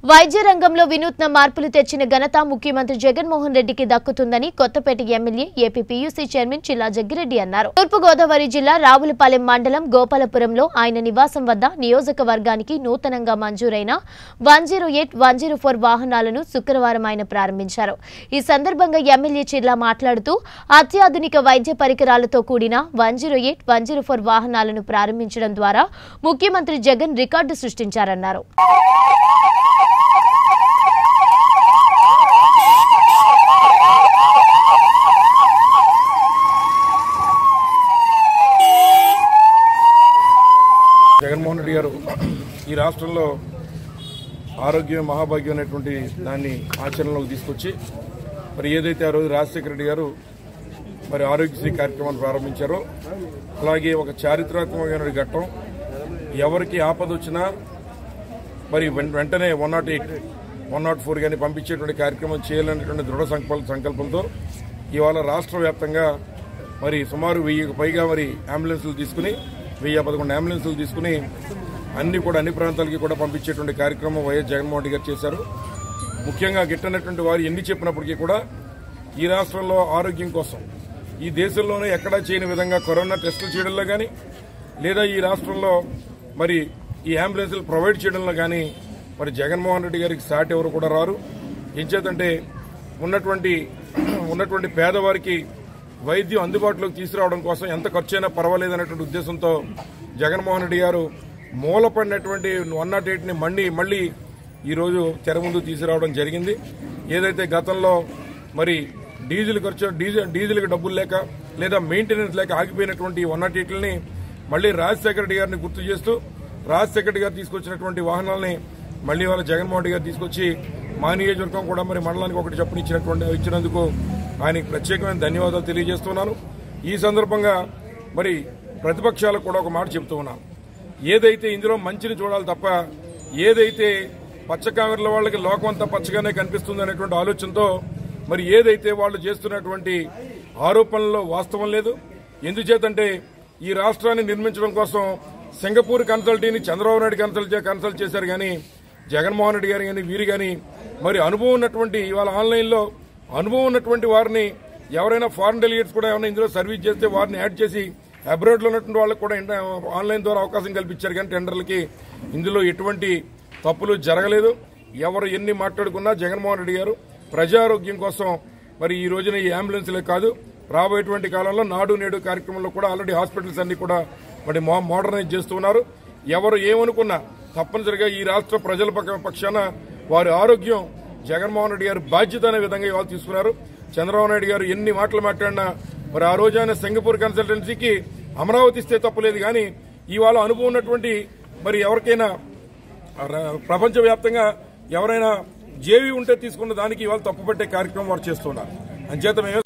వైద్య రంగంలో వినూత్న మార్పులు తెచ్చిన ఘనత ముఖ్యమంత్రి జగన్మోహన్ రెడ్డికి దక్కుతుందని Kothapeta MLA AP PUC chairman Chilla Jaggireddy అన్నారు తూర్పుగోదావరి జిల్లా రావులపాలెం మండలం గోపాలపురంలో ఆయన నివాసం వద్ద నియోజకవర్గానికి నూతనంగా మంజూరైన one zero eight one zero four వాహనాలను శుక్రవారం ఆయన ప్రారంభించారు ఈ సందర్భంగా ఎమ్మెల్యే చిల్లా మాట్లాడుతూ అత్యాధునిక వైద్య పరికరాలతో కూడిన one zero eight one zero four వాహనాలను ప్రారంభించడం ద్వారా ముఖ్యమంత్రి జగన్ రికార్డు సృష్టించారన్నారు జగన్మోహన్ రెడ్డి గారు ఈ రాష్ట్రంలో ఆరోగ్యం మహాభాగ్యం అనేటువంటి దాన్ని ఆచరణలోకి తీసుకొచ్చి మరి ఏదైతే ఆ రోజు రాజశేఖర రెడ్డి గారు మరి ఆరోగ్యశ్రీ కార్యక్రమాన్ని ప్రారంభించారో అలాగే ఒక చారిత్రాత్మకమైన ఘట్టం ఎవరికి ఆపద వచ్చినా మరి వెం- వెంటనే one nought eight one nought four కానీ పంపించేటువంటి కార్యక్రమం చేయాలనేటువంటి దృఢ సంకల్ప సంకల్పంతో ఇవాళ రాష్ట్ర వ్యాప్తంగా మరి సుమారు వెయ్యికి పైగా మరి అంబులెన్సులు తీసుకుని వెయ్యి పదకొండు అంబులెన్సులు తీసుకుని అన్ని కూడా అన్ని ప్రాంతాలకి కూడా పంపించేటువంటి కార్యక్రమం వైఎస్ జగన్మోహన్ రెడ్డి గారు చేశారు ముఖ్యంగా గిట్టనటువంటి వారు ఎన్ని చెప్పినప్పటికీ కూడా ఈ రాష్ట్రంలో ఆరోగ్యం కోసం ఈ దేశంలోనే ఎక్కడా చేయని విధంగా కరోనా టెస్టులు చేయడంలో కానీ లేదా ఈ రాష్ట్రంలో మరి ఈ అంబులెన్సులు ప్రొవైడ్ చేయడంలో కానీ మరి జగన్మోహన్ రెడ్డి గారికి సాటి ఎవరు కూడా రారు ఏం చేతంటే ఉన్నటువంటి ఉన్నటువంటి పేదవారికి వైద్యం అందుబాటులోకి తీసుకురావడం కోసం ఎంత ఖర్చైనా పర్వాలేదు అనేటువంటి ఉద్దేశంతో జగన్మోహన్ రెడ్డి గారు మూలపడినటువంటి వన్ నాట్ ఎయిట్ని మళ్ళీ మళ్ళీ ఈరోజు తెర ముందు తీసుకురావడం జరిగింది ఏదైతే గతంలో మరి డీజిల్ ఖర్చు డీజిల్ డీజిల్కి డబ్బులు లేక లేదా మెయింటెనెన్స్ లేక ఆగిపోయినటువంటి వన్ నాట్ ఎయిట్లని మళ్ళీ రాజశేఖర రెడ్డి గారిని గుర్తు చేస్తూ రాజశేఖర రెడ్డి గారు తీసుకొచ్చినటువంటి వాహనాలని మళ్ళీ వాళ్ళ జగన్మోహన్ రెడ్డి గారు తీసుకొచ్చి మా నియోజకవర్గం కూడా మరి మండలానికి ఒకటి చొప్పున ఇచ్చినటువంటి ఇచ్చినందుకు ఆయనకి ప్రత్యేకమైన ధన్యవాదాలు తెలియజేస్తున్నాను ఈ సందర్భంగా మరి ప్రతిపక్షాలకు కూడా ఒక మాట చెప్తూ ఉన్నాను ఏదైతే ఇందులో మంచిని చూడాలి తప్ప ఏదైతే పచ్చకామెరల వాళ్ళకి లోకం అంతా పచ్చగానే కనిపిస్తుంది అనేటువంటి ఆలోచనతో మరి ఏదైతే వాళ్ళు చేస్తున్నటువంటి ఆరోపణల్లో వాస్తవం లేదు ఎందుచేతంటే ఈ రాష్ట్రాన్ని నిర్మించడం కోసం సింగపూర్ కన్సల్టీని చంద్రబాబు నాయుడు కన్సల్ట్ చే- కన్సల్ట్ చేశారు కానీ జగన్మోహన్ రెడ్డి గారు కానీ వీరు కానీ మరి అనుభవం ఉన్నటువంటి ఇవాళ ఆన్లైన్లో అనుభవం ఉన్నటువంటి వారిని ఎవరైనా ఫారెన్ డెలిగేట్స్ కూడా ఏమైనా ఇందులో సర్వీస్ చేస్తే వారిని యాడ్ చేసి అబ్రాడ్ లో ఉన్నటువంటి వాళ్ళకి కూడా ఇంట- ఆన్లైన్ ద్వారా అవకాశం కల్పించారు కానీ టెండర్లకి ఇందులో ఎటువంటి తప్పులు జరగలేదు ఎవరు ఎన్ని మాట్లాడుకున్నా జగన్మోహన్ రెడ్డి గారు ప్రజారోగ్యం కోసం మరి ఈ రోజున ఈ అంబులెన్స్లే కాదు రాబోయేటువంటి కాలంలో నాడు నేడు కార్యక్రమంలో కూడా ఆల్రెడీ హాస్పిటల్స్ అన్ని కూడా మరి మో- మోడర్నైజ్ చేస్తున్నారు ఎవరు ఏమనుకున్నా తప్పనిసరిగా ఈ రాష్ట్ర ప్రజల పక్క- పక్షాన వారి ఆరోగ్యం జగన్మోహన్ రెడ్డి గారు బాధ్యత అనే విధంగా ఇవాళ తీసుకున్నారు చంద్రబాబు నాయుడు గారు ఎన్ని మాటలు మాట్లాడినా మరి ఆ రోజు ఆయన సింగపూర్ కన్సల్టెన్సీకి అమరావతి ఇస్తే తప్పులేదు కానీ ఇవాళ అనుభవం ఉన్నటువంటి మరి ఎవరికైనా ర- ప్రపంచవ్యాప్తంగా ఎవరైనా జేవి ఉంటే తీసుకున్న దానికి ఇవాళ తప్పుపట్టే కార్యక్రమం వారు చేస్తున్నారు అంచేత మేము